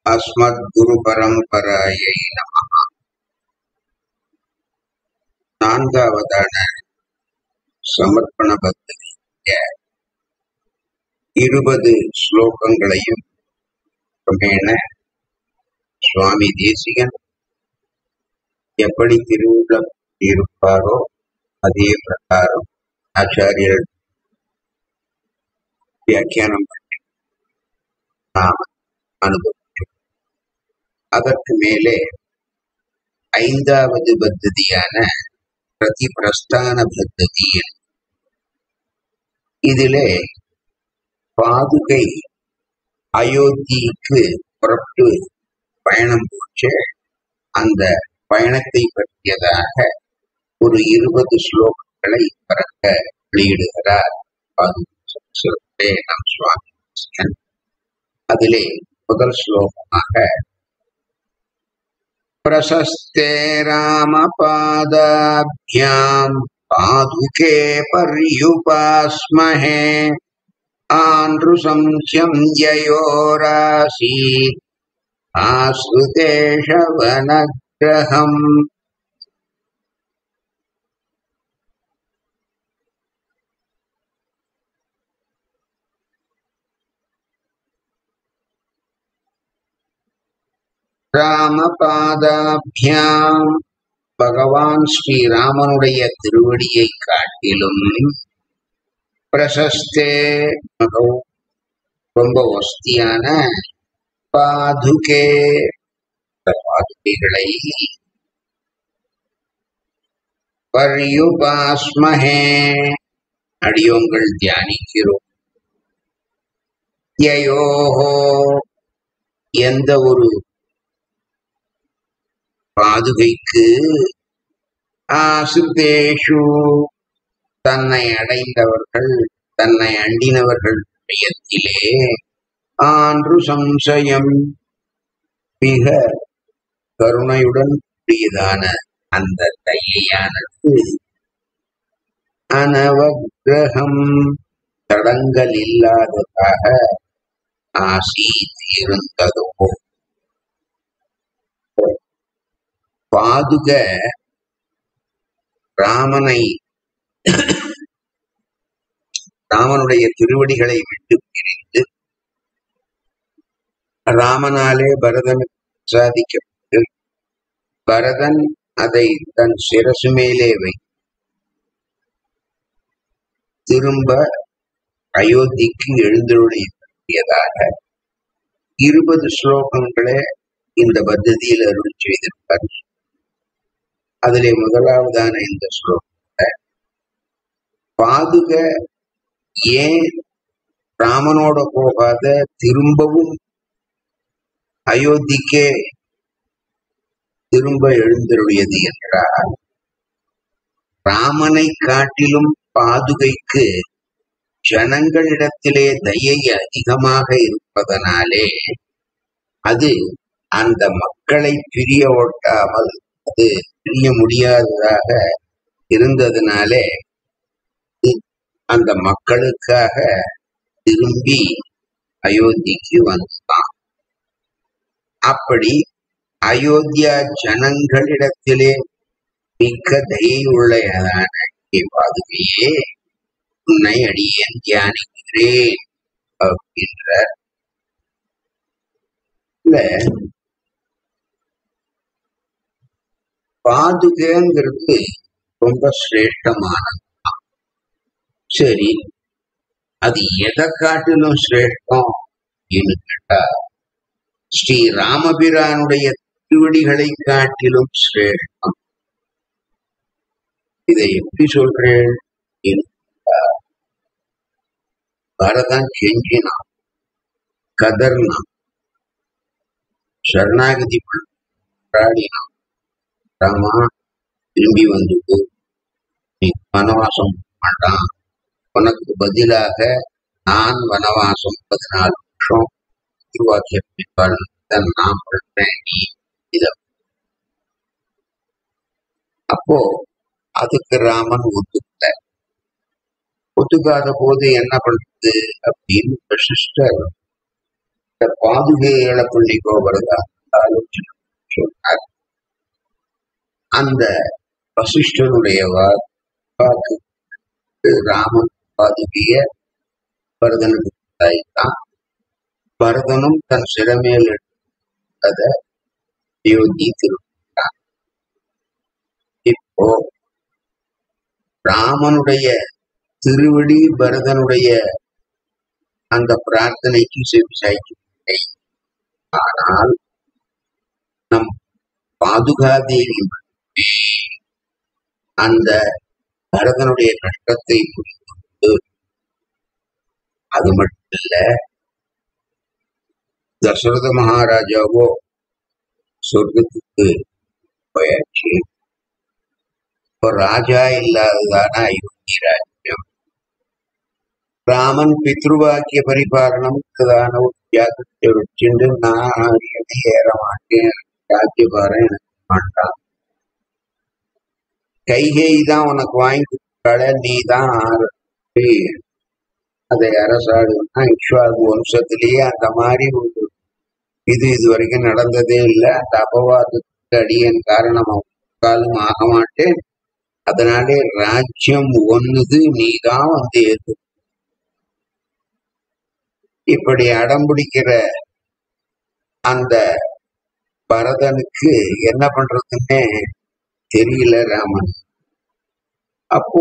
அஸ்மத்குருபரம்பராயை நம நான்காவதான சமர்ப்பண பக்திய இருபது ஸ்லோகங்களையும் கிரமேண சுவாமி தேசிகன் எப்படி திருவுள்ள இருப்பாரோ அதே பிரகாரம் ஆச்சாரியர் வியாக்கியானம் பண்ணி நாம் அனுபவித்தோம் அதற்கு மேலே ஐந்தாவது பத்ததியான பிரதிபிரஸ்தான பத்ததி இதிலே பாதுகை அயோத்திக்கு புறப்பட்டு பயணம் போச்சு அந்த பயணத்தை பற்றியதாக ஒரு இருபது ஸ்லோகங்களை பறக்க வெளியிடுகிறார் பாதுகை நம் சுவாமி தேசிகன். அதிலே முதல் ஸ்லோகமாக प्रशस्ते रामपादाभ्याम् पादुके पर्युपास्महे आनृशंस्यम् ययोरासीत् आश्रुतेशवनग्रहम् ராமபாதாபியாம் பகவான் ஸ்ரீராமனுடைய திருவடியை காட்டிலும் பிரசஸ்தே மிகவும் ரொம்ப வசதியான பாதுகே இந்த பாதுகைகளை பர்யுபாஸ்மஹே அடியோங்கள் தியானிக்கிறோம் யயோஹோ எந்த ஒரு பாதுகைக்கு ஆசுதேஷு தன்னை அடைந்தவர்கள் தன்னை அண்டினவர்கள் விஷயத்திலே ஆன்று சம்சயம் மிக கருணையுடன் கூடியதான அந்த கையானது அனவகிரகம் தடங்கள் இல்லாததாக ஆசீத் இருந்ததோ பாதுக ராமனை ராமனுடைய திருவடிகளை விட்டு பிரிந்து ராமனாலே பரதன் சாதிக்கப்பட்டு பரதன் அதை தன் சிரசு மேலே வை திரும்ப அயோத்திக்கு எழுந்தருளியதாக இருபது ஸ்லோகங்களே இந்த பத்ததியில் அருள் செய்திருப்பார் அதிலே முதலாவதான இந்த ஸ்லோகத்தை பாதுக ஏன் ராமனோட போகாத திரும்பவும் அயோத்திக்கே திரும்ப எழுந்தருளியது என்றால் ராமனை காட்டிலும் பாதுகைக்கு ஜனங்களிடத்திலே தயை அதிகமாக இருப்பதனாலே அது அந்த மக்களை பிரிய ஓட்டாமல் அது பிரிய முடியாததாக இருந்ததுனாலே இ- அந்த மக்களுக்காக திரும்பி அயோத்திக்கு வந்தான் அப்படி அயோத்தியா ஜனங்களிடத்திலே மிக்க தயை உள்ளதான ஹே பாதுகையே உன்னை அடியேன் தியானிக்கிறேன் அப்படின்ற இல்ல பாதுகைங்கிறது ரொம்ப சிரேஷ்டமானது சரி அது எதை காட்டிலும் சிரேஷ்டம் அப்படின்னு கேட்டா ஸ்ரீ ராமபிரானுடைய திருவடிகளை காட்டிலும் சிரேஷ்டம் இதை எப்படி சொல்றேன் அப்படின்னு கேட்டா, பரதன் கெஞ்சினான் கதர்னான் சரணாகதி போராடினான் ராமா திரும்பி வந்து போ. நீ வனவாசம் மாட்டான் உனக்கு பதிலாக நான் வனவாசம் பதினாலு வருஷம் திருவாக்கிய நான் பண்றேன் நீ இத அப்போ அதுக்கு ராமன் ஒத்துக்கல ஒத்துக்காத போது என்ன பண்றது அப்படின்னு வசிஷ்டர் இந்த பாதுகைகளை புள்ளிக்கோ வருதா ஆலோசனை சொன்னார் அந்த வசிஷ்டனுடைய வா- வாக்கு ராமன் பாதுகைய பரதனுக்கு கொடுத்தாய்தான் பரதனும் தன் சிறமேல் எடுத்தத அயோத்தி திருப்பினார் இப்போ ராமனுடைய திருவடி பரதனுடைய அந்த பிரார்த்தனைக்கு செவி சாய்க்கவில்லை ஆனால் நம் பாதுகாதேவி மட்டுமே அந்த பரதனுடைய கஷ்டத்தை புரிந்து கொண்டு அது மட்டும் இல்ல தசரத மகாராஜாவோ சொர்க்கத்துக்கு போயாச்சு இப்போ ராஜா இல்லாததான அயோத்தி ராஜ்யம் ராமன் பித்ருவாக்கிய பரிபாலனம்தான ஒரு தியாகத்தை வச்சுட்டு நான் எதை ஏற மாட்டேன் ராஜ்யபாரம் எனக்கு மாட்டான் கைகை தான் உனக்கு வாங்கி கொடுத்தால நீ தான் ஆறு அதை அரசாடுனா இக்ஷ்வாகு வம்சத்திலேயே அந்த மாதிரி ஒரு இது இது வரைக்கும் நடந்ததே இல்லை அந்த அபவாதத்துக்கு அடியன் காரணம் காலம் ஆக மாட்டேன் அதனாலே ராஜ்யம் ஒண்ணுது நீ தான் வந்து ஏத்து இப்படி அடம்பிடிக்கிற அந்த பரதனுக்கு என்ன பண்றதுன்னே தெரியல ராமன் அப்போ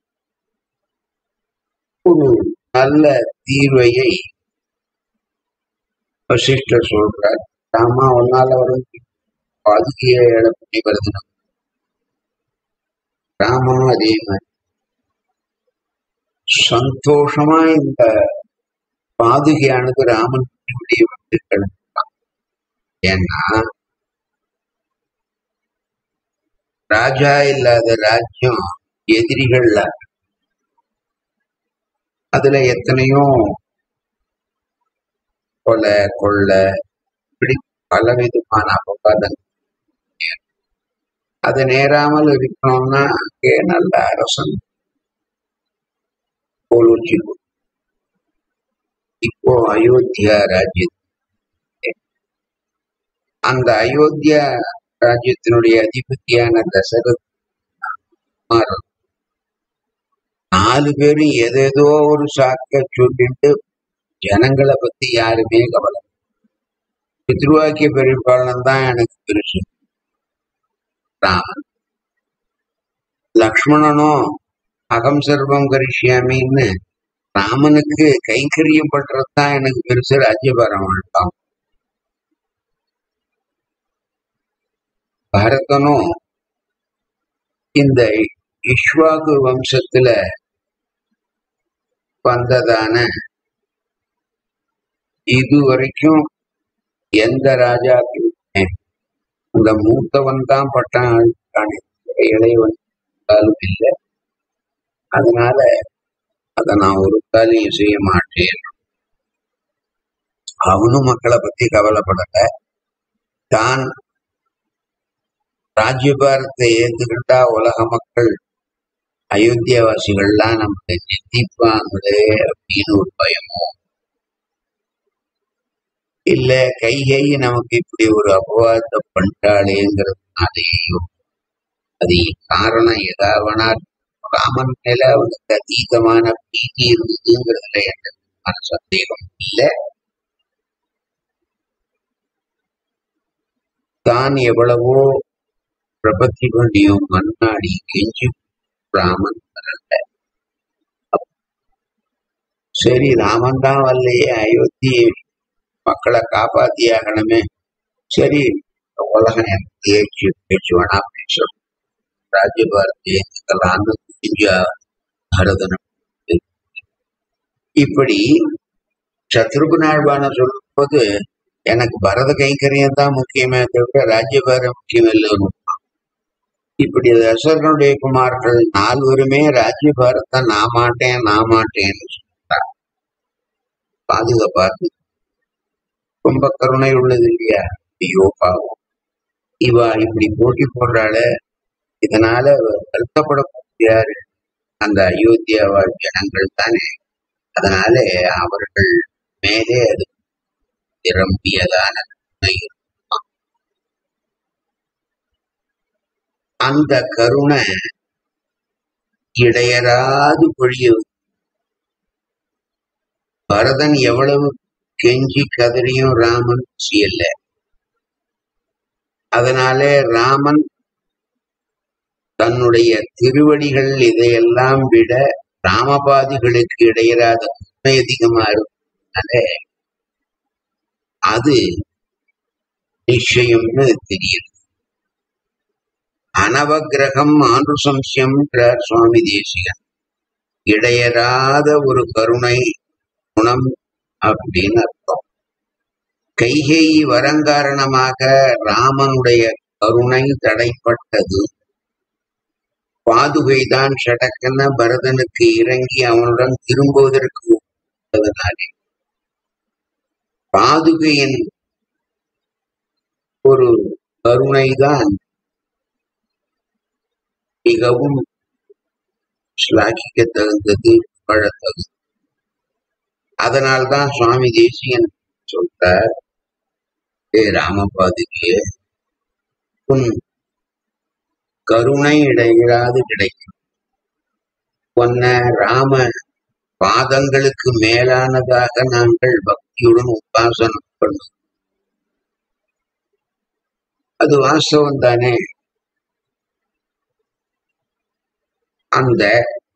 ஒரு நல்ல தீர்வையை வசிஷ்டர் சொல்றார் ராமா உன்னால வரும் பாதுகைய இழப்பி வருதனம் ராமனும் அதே மாதிரி சந்தோஷமா இந்த பாதுகையானது ராமன் வெளியே வந்து கிளம்பிட்டான் ஏன்னா ராஜா இல்லாத ராஜ்யம் எதிரிகள்ல அதுல எத்தனையோ கொலை கொள்ளை இப்படி பலவிதமான அபவாதம் அது நேராமல் இருக்கணும்னா அங்கே நல்ல அரசன் போலூச்சி இப்போ அயோத்தியா ராஜ்யம் அந்த அயோத்தியா ராஜ்யத்தினுடைய அதிபதியான தசரத் குமாரன் நாலு பேரும் எதேதோ ஒரு சாக்க சொல்லிட்டு ஜனங்களை பத்தி யாருமே கவலை பித்ருவாக்கிய பெரும்பாலன் தான் எனக்கு பெருசு ராமன் லக்ஷ்மணனும் அகம் சர்வம் கரிஷ்யாமின்னு ராமனுக்கு கைங்கரியம் பண்றது தான் எனக்கு பெருசு ராஜ்யபாரம் வேண்டாம் பரதனும் இந்த இஷ்வாகு வம்சத்துல வந்ததான இது வரைக்கும் எந்த ராஜாக்களுமே அந்த மூத்தவன் தான் பட்டம் இளையவன் காலும் இல்லை அதனால அதை நான் ஒரு காலையும் செய்ய மாட்டேன் அவனும் மக்களை பத்தி கவலைப்படல தான் ராஜ்யபாரத்தை ஏத்துக்கிட்டா உலக மக்கள் அயோத்தியாவாசிகள்லாம் நம்மளை நிந்திப்பாங்களே அப்படின்னு ஒரு பயமோ இல்ல கைகை நமக்கு இப்படி ஒரு அபவாதத்தை பண்ணிட்டாளேங்கிறதுனாலேயோ அது காரணம் எதாவனா ராமன் மேல அவனுக்கு அதீதமான பிரீத்தி இருந்ததுங்கிறதுல எந்த விதமான சந்தேகம் இல்லை தான் எவ்வளவோ பிரபத்தி பண்ணியும் மன்னாடி கெஞ்சி ராமன் வரல சரி ராமன் தான் வரலையே அயோத்தி மக்களை காப்பாத்தி ஆகணுமே சரி உலகம் எனக்கு ஏச்சு பேச்சு வேணா பேசணும் ராஜ்யபாரத்தை ஏற்றுக்கலான்னு துணிஞ்சா பரதன் இப்படி சத்ருகுணாழ்வான சொல்லும் போது எனக்கு பரத கைங்கரியம் தான் முக்கியமே தவிர ராஜ்யபாரம் முக்கியம் இல்லைன்னு இப்படி தசரனுடைய குமார்கள் நால்வருமே ராஜ்யபாரத்தை நான் மாட்டேன் நான் மாட்டேன்னு சொல்றாங்க பாதுகாப்பாது ரொம்ப கருணை உள்ளது இல்லையா ஐயோ பாவம் இவா இப்படி போட்டி போடுறாள இதனால வருத்தப்படக்கூடிய யாரு அந்த அயோத்தியா வாழ் ஜனங்கள் தானே அதனால அவர்கள் மேலே அது நிரம்பியதான கருணை இருக்குமாம். அந்த கருணை இடையராது பொழியும் பரதன் எவ்வளவு கெஞ்சி கதறியும் ராமன் செய்யல அதனாலே ராமன் தன்னுடைய திருவடிகள் இதையெல்லாம் விட ராமபாதிகளுக்கு இடையராத உண்மை அதிகமா இருக்கிறதுனால அது நிச்சயம்னு தெரியுது அனவகிரகம் ஆனுசம்சியம் சுவாமி தேசிகன் இடையராத ஒரு கருணை குணம் அப்படின்னு அர்த்தம் கைகேயி வரங்காரணமாக ராமனுடைய கருணை தடைப்பட்டது பாதுகைதான் ஷடக்கன பரதனுக்கு இறங்கி அவனுடன் திரும்புவதற்கு ஒப்புக்கொண்டதனாலே பாதுகையின் ஒரு கருணைதான் மிகவும் ஸ்லாகிக்க தகுந்தது புகழத்தகுந்தது அதனால்தான் சுவாமி தேசியன் சொல்றார் ஏ ராமபாதுகே உன் கருணை இடையிறாது கிடைக்கும் உன்ன ராம பாதங்களுக்கு மேலானதாக நாங்கள் பக்தியுடன் உபாசனம் பண்ணும் அது வாஸ்தவம் தானே அந்த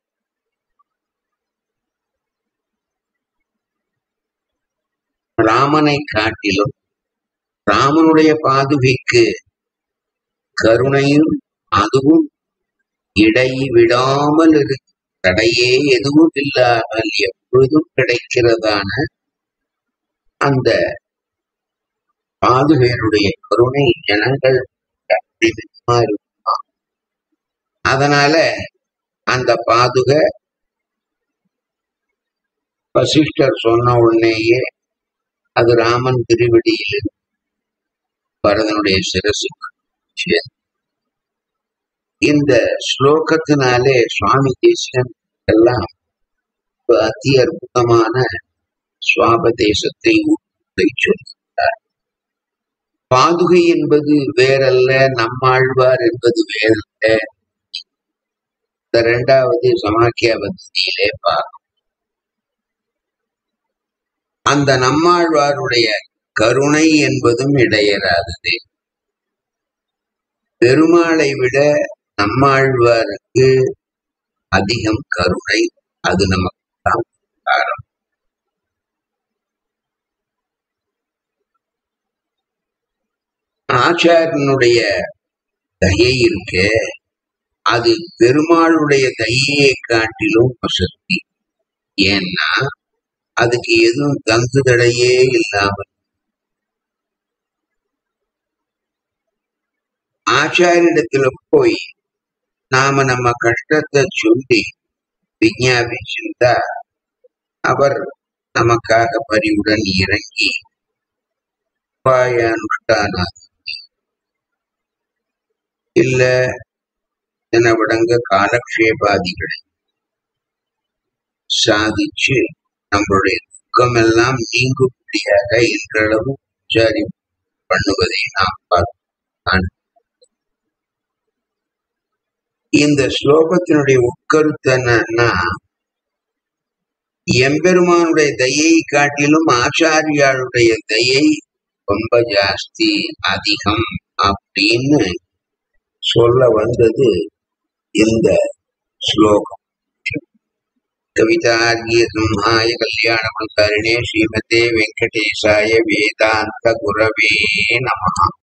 ராமனை காட்டிலும் ராமனுடைய பாதுகைக்கு கருணையும் அதுவும் இடை விடாமல் இருக்கு தடையே எதுவும் இல்லாமல் எப்பொழுதும் கிடைக்கிறதான அந்த பாதுகையினுடைய கருணை ஜனங்கள் அதிகமா இருக்குமா அதனால அந்த பாதுகை வசிஷ்டர் சொன்ன உடனேயே அது ராமன் திருவடியில் பரதனுடைய சிரசுக்கு சேர்ந்தது. இந்த ஸ்லோகத்தினாலே சுவாமி தேசிகன் எல்லாம் ஒரு அதி அற்புதமான சுவாபதேசத்தை உரை சொல்கிறார் பாதுகை என்பது வேறல்ல நம்மாழ்வார் என்பது வேறல்ல இந்த இரண்டாவது சமாக்கிய பத்தியிலே பார்க்கும் அந்த நம்மாழ்வாருடைய கருணை என்பதும் இடையராதது பெருமாளை விட நம்மாழ்வாருக்கு அதிகம் கருணை அது நமக்கு தான் காரணம் ஆச்சாரியனுடைய தயை இருக்கே அது பெருமாளுடைய தயையை காட்டிலும் வசதி ஏன்னா அதுக்கு எதுவும் தங்கு தடையே இல்லாமல் ஆச்சாரியிடத்துல போய் நாம நம்ம கஷ்டத்தை சொல்லி விஞ்ஞாபிச்சிருந்தா அவர் நமக்காக பரிவுடன் இறங்கி உபாய அனுஷ்டான இல்ல தினவிடங்க காலக்ஷேபாதிகளை சாதிச்சு நம்மளுடைய துக்கம் எல்லாம் நீங்கும்படியாக இன்றளவு உச்சாரி பண்ணுவதை நாம் பார்க்கிறோம் இந்த ஸ்லோகத்தினுடைய உட்கருத்து என்னன்னா எம்பெருமானுடைய தயை காட்டிலும் ஆச்சாரியாளுடைய தயை ரொம்ப ஜாஸ்தி அதிகம் அப்படின்னு சொல்ல வந்தது இந்த ஸ்லோகம் கவிதார்கிய சிம்ஹாய கல்யாண குணகாரிணே ஸ்ரீமதே வெங்கடேசாய வேதாந்த குரவே நமஹ